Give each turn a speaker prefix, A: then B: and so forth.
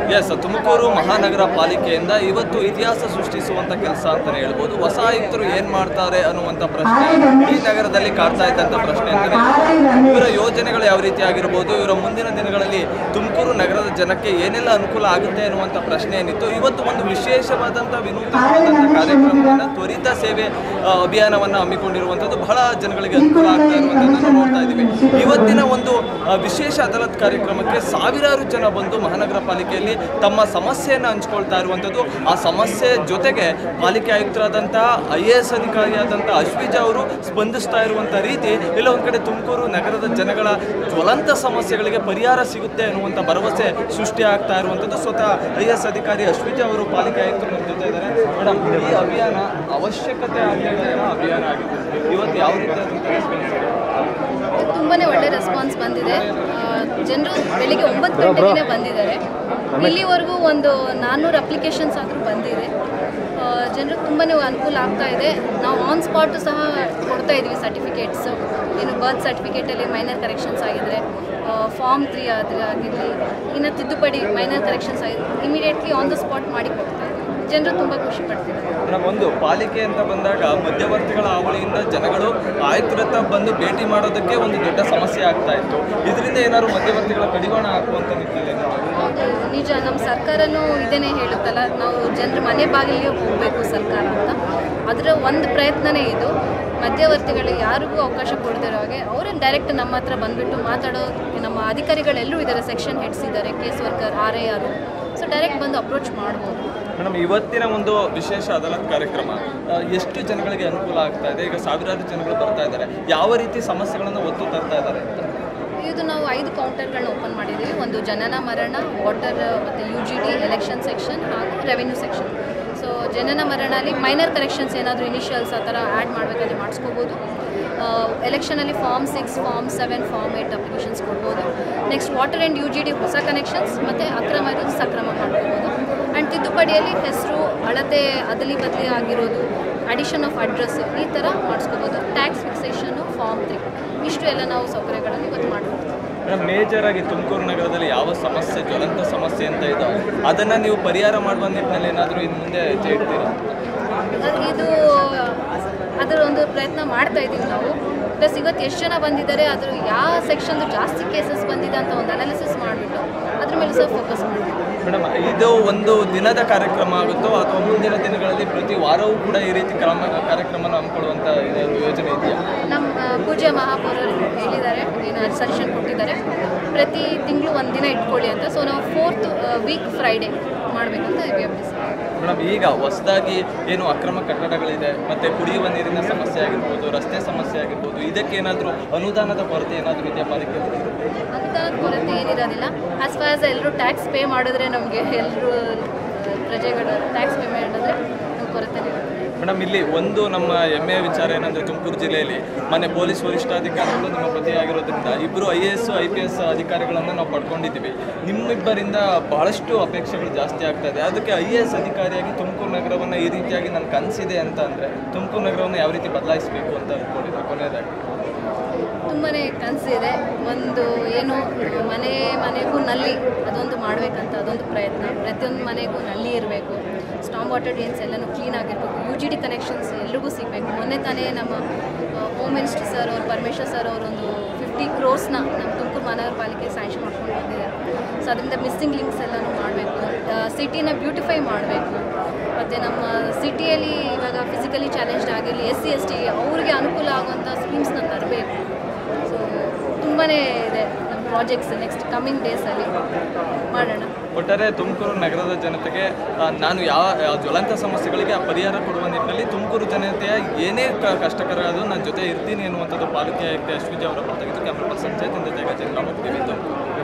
A: S Tumakuru ಮಹಾನಗರ ಪಾಲಿಕೆಯಿಂದ ಇವತ್ತು ಇತಿಹಾಸ ಸೃಷ್ಟಿಸುವಂತ ಕೆಲಸ ಅಂತಾನೆ ಹೇಳ್ಬೋದು ಹೊಸ ಆಯುಕ್ತರು ಏನ್ ಮಾಡ್ತಾರೆ ಅನ್ನುವಂತ ಪ್ರಶ್ನೆ ಈ ನಗರದಲ್ಲಿ ಕಾಡ್ತಾ ಇದ್ದಂತ ಪ್ರಶ್ನೆ ಅಂತಾನೆ ಹೇಳ್ಬೋದು. ಇವರ ಯೋಜನೆಗಳು ಯಾವ ರೀತಿ ಆಗಿರ್ಬೋದು ಇವರ ಮುಂದಿನ ದಿನಗಳಲ್ಲಿ ತುಮಕೂರು ನಗರದ ಜನಕ್ಕೆ ಏನೆಲ್ಲ ಅನುಕೂಲ ಆಗುತ್ತೆ ಅನ್ನುವಂತ ಪ್ರಶ್ನೆ ಏನಿತ್ತು ಇವತ್ತು ಒಂದು ವಿಶೇಷವಾದಂತ ವಿನೂತನವಾದಂತ ಕಾರ್ಯಕ್ರಮವನ್ನ ತ್ವರಿತ ಸೇವೆ ಆ, ಅಭಿಯಾನವನ್ನ ಹಮ್ಮಿಕೊಂಡಿರುವಂತದ್ದು ಬಹಳ ಜನಗಳಿಗೆ ಅನುಕೂಲ ಆಗ್ತಾ ಇರುವಂತದ್ದನ್ನು ನೋಡ್ತಾ ಇದ್ದೀವಿ ಇವತ್ತಿನ ಒಂದು ಆ, ವಿಶೇಷ ಅದಾಲತ್ ಕಾರ್ಯಕ್ರಮಕ್ಕೆ ಸಾವಿರಾರು ಜನ ಬಂದು ಮಹಾನಗರ ಪಾಲಿಕೆಯಲ್ಲಿ ತಮ್ಮ ಸಮಸ್ಯೆಯನ್ನು ಹಂಚ್ಕೊಳ್ತಾ ಇರುವಂಥದ್ದು ಆ ಸಮಸ್ಯೆ ಜೊತೆಗೆ ಪಾಲಿಕೆ ಆಯುಕ್ತರಾದಂತಹ ಐ ಎ ಎಸ್ ಅಧಿಕಾರಿಯಾದಂಥ ಅಶ್ವಿಜಾ ಅವರು ಸ್ಪಂದಿಸ್ತಾ ಇರುವಂಥ ರೀತಿ ಎಲ್ಲ ಒಂದು ಕಡೆ ತುಮಕೂರು ನಗರದ ಜನಗಳ ಜ್ವಲಂತ ಸಮಸ್ಯೆಗಳಿಗೆ ಪರಿಹಾರ ಸಿಗುತ್ತೆ ಅನ್ನುವಂಥ ಭರವಸೆ ಸೃಷ್ಟಿ ಆಗ್ತಾ ಇರುವಂಥದ್ದು ಸ್ವತಃ ಐ ಎಸ್ ಅಧಿಕಾರಿ ಅಶ್ವಿಜಾ ಅವರು ಪಾಲಿಕೆ ಆಯುಕ್ತರು ನಮ್ಮ ಜೊತೆ ಇದ್ದಾರೆ ಮೇಡಮ್ ಈ ಅಭಿಯಾನ ಅವಶ್ಯಕತೆ ಆಗಿರೋ ಅಭಿಯಾನ ಆಗಿದೆ ಇವತ್ತು ಯಾವ ರೀತಿಯಾದಂಥ response ಇದೆ?
B: ತುಂಬಾ ಒಳ್ಳೆ ರೆಸ್ಪಾನ್ಸ್ ಬಂದಿದೆ ಜನರು ಬೆಳಿಗ್ಗೆ ಒಂಬತ್ತು ಗಂಟೆಗೆ ಬಂದಿದ್ದಾರೆ ಇಲ್ಲಿವರೆಗೂ ಒಂದು ನಾನ್ನೂರು ಅಪ್ಲಿಕೇಶನ್ಸ್ ಆದರೂ ಬಂದಿದೆ ಜನರು ತುಂಬಾ ಅನುಕೂಲ ಆಗ್ತಾ ಇದೆ ನಾವು ಆನ್ ಸ್ಪಾಟು ಸಹ ಕೊಡ್ತಾ ಇದ್ವಿ ಸರ್ಟಿಫಿಕೇಟ್ಸ್ ಏನು ಬರ್ತ್ ಸರ್ಟಿಫಿಕೇಟಲ್ಲಿ ಮೈನರ್ ಕರೆಕ್ಷನ್ಸ್ ಆಗಿದ್ರೆ ಫಾರ್ಮ್ ತ್ರೀ ಆದರೆ ಆಗಿರಲಿ ಇನ್ನು ತಿದ್ದುಪಡಿ ಮೈನರ್ ಕರೆಕ್ಷನ್ಸ್ ಆಗಿದ್ರೆ ಇಮಿಡಿಯೇಟ್ಲಿ ಆನ್ ದ ಸ್ಪಾಟ್ ಮಾಡಿ ಕೊಡ್ತಾ ಇದ್ವಿ ಜನರು ತುಂಬ ಖುಷಿ ಪಡ್ತಿದ್ದಾರೆ
A: ಮೇಡಮ್ ಒಂದು ಪಾಲಿಕೆ ಅಂತ ಬಂದಾಗ ಮಧ್ಯವರ್ತಿಗಳ ಹಾವಳಿಯಿಂದ ಜನಗಳು ಆಯುಕ್ತರ ಹತ್ರ ಬಂದು ಭೇಟಿ ಮಾಡೋದಕ್ಕೆ ಒಂದು ದೊಡ್ಡ ಸಮಸ್ಯೆ ಆಗ್ತಾ ಇತ್ತು ಇದರಿಂದ ಏನಾದ್ರು ಮಧ್ಯವರ್ತಿಗಳ ಕಡಿವಾಣ ಹಾಕುವಂತ ನಿಟ್ಟಿನಲ್ಲಿ
B: ಹೌದು ನಿಜ ನಮ್ಮ ಸರ್ಕಾರನೂ ಇದೇನೆ ಹೇಳುತ್ತಲ್ಲ ನಾವು ಜನರ ಮನೆ ಬಾಗಿಲಿಗೆ ಹೋಗಬೇಕು ಸರ್ಕಾರ ಅಂತ ಅದರ ಒಂದು ಪ್ರಯತ್ನನೇ ಇದು ಮಧ್ಯವರ್ತಿಗಳು ಯಾರಿಗೂ ಅವಕಾಶ ಕೊಡ್ದಿರೋ ಹಾಗೆ ಅವರೇ ಡೈರೆಕ್ಟ್ ನಮ್ಮ ಹತ್ರ ಬಂದುಬಿಟ್ಟು ಮಾತಾಡೋ ನಮ್ಮ ಅಧಿಕಾರಿಗಳೆಲ್ಲರೂ ಇದ್ದಾರೆ ಸೆಕ್ಷನ್ ಹೆಡ್ಸ್ ಇದ್ದಾರೆ ಕೇಸ್ ವರ್ಕರ್ ಆರ್ ಐ ಆರು ಸೊ ಡೈರೆಕ್ಟ್ ಬಂದು ಅಪ್ರೋಚ್ ಮಾಡ್ಬೋದು
A: ಮೇಡಮ್ ಇವತ್ತಿನ ಒಂದು ವಿಶೇಷ ಅದಾಲತ್ ಕಾರ್ಯಕ್ರಮ ಆ, ಎಷ್ಟು ಜನಗಳಿಗೆ ಅನುಕೂಲ ಆಗ್ತಾ ಇದೆ ಈಗ ಸಾವಿರಾರು ಜನಗಳು ಬರ್ತಾ ಇದ್ದಾರೆ ಯಾವ ರೀತಿ ಸಮಸ್ಯೆಗಳನ್ನು ಒತ್ತು ತರ್ತಾ ಇದ್ದಾರೆ ಅಂತ
B: ಇದು ನಾವು ಐದು ಕೌಂಟರ್ಗಳನ್ನ ಓಪನ್ ಮಾಡಿದ್ದೀವಿ ಒಂದು ಜನನ ಮರಣ ವಾಟರ್ ಮತ್ತು U G D election section ಹಾಗೂ ರೆವೆನ್ಯೂ ಸೆಕ್ಷನ್ ಸೊ ಜನನ ಮರಣಲ್ಲಿ ಮೈನರ್ ಕರೆಕ್ಷನ್ಸ್ ಏನಾದರೂ ಇನಿಷಿಯಲ್ಸ್ ಆ ಥರ ಆ್ಯಡ್ ಮಾಡಬೇಕಾದ್ರೆ ಮಾಡಿಸ್ಕೋಬೋದು ಎಲೆಕ್ಷನಲ್ಲಿ form six form seven form eight applications ಕೊಡ್ಬೋದು next water and U G D ಹೊಸ ಕನೆಕ್ಷನ್ಸ್ ಮತ್ತು ಅಕ್ರಮ ಇದು ಸಕ್ರಮ ಮಾಡ್ಕೋಬೋದು ಆ್ಯಂಡ್ ತಿದ್ದುಪಡಿಯಲ್ಲಿ ಹೆಸರು ಅಳತೆ ಅದಲಿ ಬದಲಿ ಆಗಿರೋದು ಅಡಿಷನ್ ಆಫ್ ಅಡ್ರೆಸ್ ಈ ಥರ ಮಾಡಿಸ್ಕೋಬೋದು ಟ್ಯಾಕ್ಸ್ ಫಿಕ್ಸೇಷನು ಫಾರ್ಮ್ ತ್ರೀ ಇಷ್ಟು ಎಲ್ಲ ನಾವು ಸೌಕರ್ಯಗಳನ್ನು ಇವತ್ತು ಮಾಡ್ಬೋದು
A: ಮೇಡಮ್ ಮೇಜರ್ ಆಗಿ ತುಮಕೂರು ನಗರದಲ್ಲಿ ಯಾವ ಸಮಸ್ಯೆ ಜ್ವಲಂತ ಸಮಸ್ಯೆ ಅಂತ ಇದೋ ಅದನ್ನ ನೀವು ಪರಿಹಾರ ಮಾಡುವ ನಿಟ್ಟಿನಲ್ಲಿ ಏನಾದರೂ ಇನ್ನು ಮುಂದೆ ಹೆಜ್ಜೆ ಇಡ್ತೀರಾ
B: ಅದು- ಇದು ಅದರ ಒಂದು ಪ್ರಯತ್ನ ಮಾಡ್ತಾ ಇದ್ದೀವಿ ನಾವು ಪ್ಲಸ್ ಇವತ್ತು ಎಷ್ಟು ಜನ ಬಂದಿದ್ದಾರೆ ಅದ್ರ ಯಾವ ಸೆಕ್ಷನ್ದು ಜಾಸ್ತಿ ಕೇಸಸ್ ಬಂದಿದೆ ಅಂತ ಒಂದು ಅನಾಲಿಸಿಸ್ ಮಾಡಿಬಿಟ್ಟು ಅದ್ರ ಮೇಲೆ ಸಹ ಫೋಕಸ್ ಮಾಡಬೇಕು
A: ಮೇಡಮ್ ಇದು ಒಂದು ದಿನದ ಕಾರ್ಯಕ್ರಮ ಆಗುತ್ತೋ ಅಥವಾ ಮುಂದಿನ ದಿನಗಳಲ್ಲಿ ಪ್ರತಿ ವಾರವೂ ಕೂಡ ಈ ರೀತಿ ಕ್ರಮ ಕಾರ್ಯಕ್ರಮನ ಹಮ್ಮಿಕೊಳ್ಳುವಂಥ ಏನಾದ್ರು ಯೋಜನೆ ಇದೆಯಾ
B: ನಮ್ಮ ಆ, ಪೂಜ್ಯ ಮಹಾಪೌರರು ಹೇಳಿದ್ದಾರೆ ಏನು ಸಜೆಷನ್ ಕೊಟ್ಟಿದ್ದಾರೆ ಪ್ರತಿ ತಿಂಗಳು ಒಂದು ದಿನ ಇಟ್ಕೊಳ್ಳಿ ಅಂತ ಸೊ ನಾವು ಫೋರ್ತ್ ವೀಕ್ ಫ್ರೈಡೇ ಮಾಡಬೇಕಂತ ಇದ್ದೀವಿ
A: ಮೇಡಮ್ ಈಗ ಹೊಸದಾಗಿ ಏನು ಅಕ್ರಮ ಕಟ್ಟಡಗಳಿದೆ ಮತ್ತೆ ಕುಡಿಯುವ ನೀರಿನ ಸಮಸ್ಯೆ ಆಗಿರ್ಬೋದು ರಸ್ತೆ ಸಮಸ್ಯೆ ಆಗಿರ್ಬೋದು ಇದಕ್ಕೆ ಏನಾದರೂ ಅನುದಾನದ ಕೊರತೆ ಏನಾದರೂ ಇದೆಯಾ ಪಾಲಿಕೆ
B: ಅನುದಾನದ ಕೊರತೆ ಏನಿರೋದಿಲ್ಲ ಆಸ್ ಫಾರ್ ಆಸ್ ಎಲ್ಲರೂ ಟ್ಯಾಕ್ಸ್ ಪೇ ಮಾಡಿದ್ರೆ ನಮಗೆ ಎಲ್ಲರೂ ಪ್ರಜೆಗಳು ಟ್ಯಾಕ್ಸ್ ಪೇ ಮಾಡಿದ್ರೆ ನಮ್ಗೆ ಕೊರತೆ ಇರುತ್ತೆ
A: ಮೇಡಮ್ ಇಲ್ಲಿ ಒಂದು ನಮ್ಮ ಹೆಮ್ಮೆಯ ವಿಚಾರ ಏನಂದ್ರೆ ತುಮಕೂರು ಜಿಲ್ಲೆಯಲ್ಲಿ ಮನೆ ಪೊಲೀಸ್ ವರಿಷ್ಠಾಧಿಕಾರಿಗಳು ನಿಮ್ಮ ಪತಿಯಾಗಿರೋದ್ರಿಂದ ಇಬ್ಬರು I A S I P S ಅಧಿಕಾರಿಗಳನ್ನು ನಾವು ಪಡ್ಕೊಂಡಿದ್ದೀವಿ ನಿಮ್ಮಿಬ್ಬರಿಂದ ಬಹಳಷ್ಟು ಅಪೇಕ್ಷೆಗಳು ಜಾಸ್ತಿ ಆಗ್ತಾ ಇದೆ ಅದಕ್ಕೆ ಐ ಎ ಎಸ್ ಅಧಿಕಾರಿಯಾಗಿ ತುಮಕೂರು ನಗರವನ್ನು ಈ ರೀತಿಯಾಗಿ ನನ್ನ ಕನಸಿದೆ ಅಂತ ಅಂದರೆ ತುಮಕೂರು ನಗರವನ್ನು ಯಾವ ರೀತಿ ಬದಲಾಯಿಸಬೇಕು ಅಂತ ಅಂದ್ಕೊಂಡಿದ್ದೆ ಕೊನೆಯದಾಗಿ
B: ತುಂಬಾ ಕನಸಿದೆ ಒಂದು ಏನು ಮನೆ ಮನೆಗೂ ನಲ್ಲಿ ಅದೊಂದು ಮಾಡಬೇಕಂತ ಅದೊಂದು ಪ್ರಯತ್ನ ಪ್ರತಿಯೊಂದು ಮನೆಗೂ ನಲ್ಲಿ ಇರಬೇಕು ಸ್ಟಾಮ್ ವಾಟರ್ ಡ್ರೈನ್ಸ್ ಎಲ್ಲನೂ ಕ್ಲೀನ್ ಆಗಿರಬೇಕು ಯು ಜಿ ಡಿ ಕನೆಕ್ಷನ್ಸ್ ಎಲ್ರಿಗೂ ಸಿಗಬೇಕು ಮೊನ್ನೆ ತಾನೇ ನಮ್ಮ ಹೋಮ್ ಮಿನಿಸ್ಟರ್ ಸರ್ ಅವರು ಪರಮೇಶ್ವರ್ ಸರ್ ಅವರೊಂದು ಫಿಫ್ಟಿ ಕ್ರೋರ್ಸ್ನ ನಮ್ಮ ತುಮಕೂರು ಮಹಾನಗರ ಪಾಲಿಕೆ ಸ್ಯಾಂಕ್ಷನ್ ಮಾಡ್ಕೊಂಡು ಬಂದಿದ್ದಾರೆ ಸೊ ಅದರಿಂದ ಮಿಸ್ಸಿಂಗ್ ಲಿಂಕ್ಸ್ ಎಲ್ಲನೂ ಮಾಡಬೇಕು ಸಿಟಿನ ಬ್ಯೂಟಿಫೈ ಮಾಡಬೇಕು ಮತ್ತು ನಮ್ಮ ಸಿಟಿಯಲ್ಲಿ ಇವಾಗ ಫಿಸಿಕಲಿ ಚಾಲೆಂಜ್ಡ್ ಆಗಿರಲಿ ಎಸ್ ಸಿ ಎಸ್ ಟಿ ಅವ್ರಿಗೆ ಅನುಕೂಲ ಆಗುವಂಥ ಸ್ಕೀಮ್ಸ್ನ ತರಬೇಕು ಸೊ ತುಂಬಾ ಇದೆ ನಮ್ಮ ಪ್ರಾಜೆಕ್ಟ್ಸ್ ನೆಕ್ಸ್ಟ್ ಕಮ್ಮಿಂಗ್ ಡೇಸಲ್ಲಿ ಮಾಡೋಣ
A: ಒಟ್ಟಾರೆ ತುಮಕೂರು ನಗರದ ಜನತೆಗೆ ಆ, ನಾನು ಯಾವ ಯಾವ ಜ್ವಲಂತ ಸಮಸ್ಯೆಗಳಿಗೆ ಆ ಪರಿಹಾರ ಕೊಡುವ ನಿಟ್ಟಿನಲ್ಲಿ ತುಮಕೂರು ಜನತೆಯ ಏನೇ ಕ- ಕಷ್ಟಕರ ಅದು ನನ್ನ ಜೊತೆ ಇರ್ತೀನಿ ಅನ್ನುವಂಥದ್ದು ಪಾಲಿಕೆ ಆಯುಕ್ತ ಅಶ್ವಿಜಿ ಅವರ ಮಾತಾಗಿದ್ದು ಕ್ಯಾಮ್ರಾ ಪರ್ಸನ್ ಚೇತನ್ ಜೊತೆಗೆ ಚಂದ್ರಮೂರ್ತಿ ತುಮಕೂರು